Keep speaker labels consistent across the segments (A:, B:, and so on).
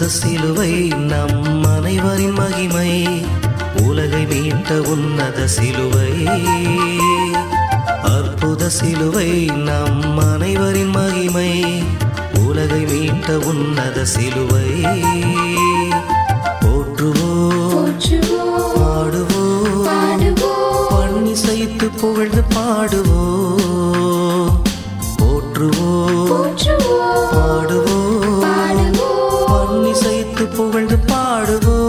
A: அற்புத சிலுவை நம் அனைவரின் மகிமை உலகை மீட்ட உன்னத சிலுவை அற்புத சிலுவை நம் அனைவரின் மகிமை உலகை மீட்ட உன்னத சிலுவை போற்றுவோம்
B: போற்றுவோம்
A: பாடுவோம்
B: பாடுவோம்
A: பண்ணிசைத்து புகழ்ந்து பாடுவோம் போற்றுவோம்
B: போற்றுவோம்
A: பாடுவோம்
B: பாடுவோம்
A: பண்ணிசைத்து புகழ்ந்து பாடுவோம்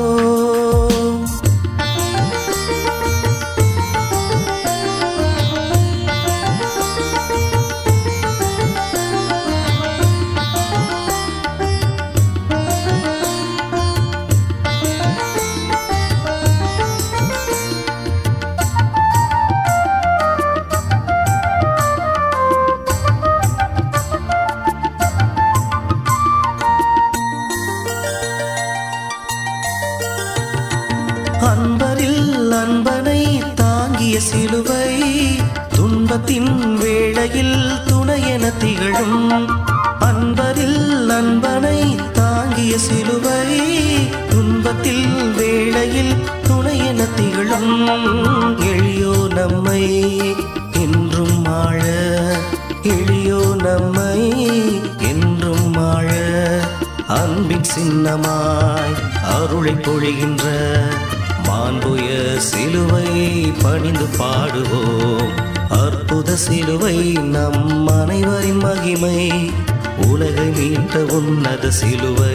A: அன்பரில் அன்பனை தாங்கிய சிலுவை துன்பத்தின் வேளையில் துணையென திகழும் அன்பரில் அன்பனை தாங்கிய சிலுவை துன்பத்தில் வேளையில் துணையென திகழும் எளியோ நம்மை என்றும் வாழ எளியோ நம்மை என்றும் வாழ அன்பின் சின்னமாய் அருளை பொழிகின்ற மாண்புய சிலுவை பணிந்து பாடுவோம் அற்புத சிலுவை நம் அனைவரின் மகிமை உலகை மீட்ட உன்னத சிலுவை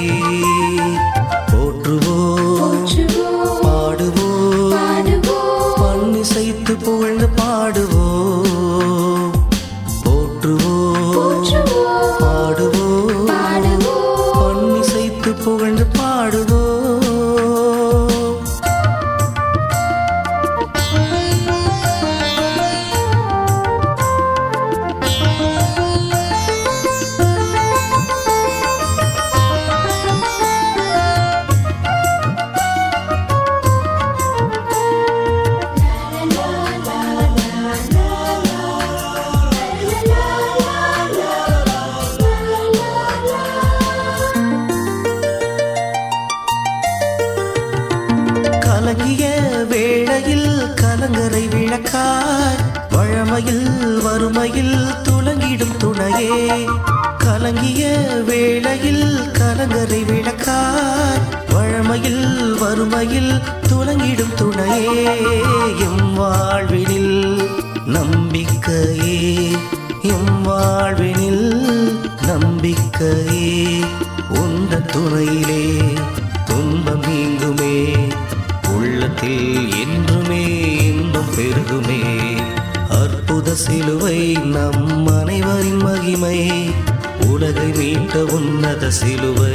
A: போற்றுவோம்
B: போற்றுவோம்
A: பாடுவோம்
B: பாடுவோம்
A: பண்ணிசைத்து புகழ்ந்து பாடுவோம் போற்றுவோம்
B: போற்றுவோம்
A: பாடுவோம்
B: பாடுவோம்
A: பண்ணிசைத்து புகழ்ந்து பாடுவோம் கலங்கிய வேளையில் கலங்கரை விளக்காய் வழமையில் வறுமையில் துலங்கிடும் துணையே கலங்கிய வேளையில் கலங்கரை விளக்காய் வழமையில் வறுமையில் துலங்கிடும் துணையே எம் வாழ்வினில் நம்பிக்கையே எம் வாழ்வினில் நம்பிக்கையே உந்த துணையிலே துன்பம் நீங்குமே உள்ளத்தில் என்றுமே இன்பம் பெருகுமே அற்புத சிலுவை நம் அனைவரின் மகிமை உலகை மீட்ட உன்னத சிலுவை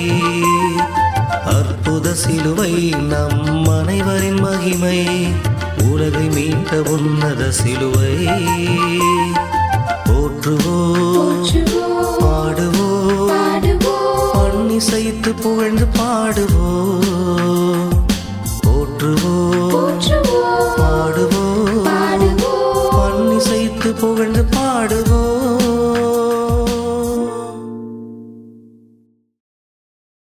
A: அற்புத சிலுவை நம் அனைவரின் மகிமை உலகை மீட்ட உன்னத சிலுவை போற்றுவோம்
B: போற்றுவோம்
A: பாடுவோம்
B: பாடுவோம்
A: பண்ணிசைத்து புகழ்ந்து பாடுவோம் போற்றுவோம்
B: போற்றுவோம்
A: பாடுவோம்
B: பாடுவோம்
A: பண்ணிசைத்து புகழ்ந்து பாடுவோம்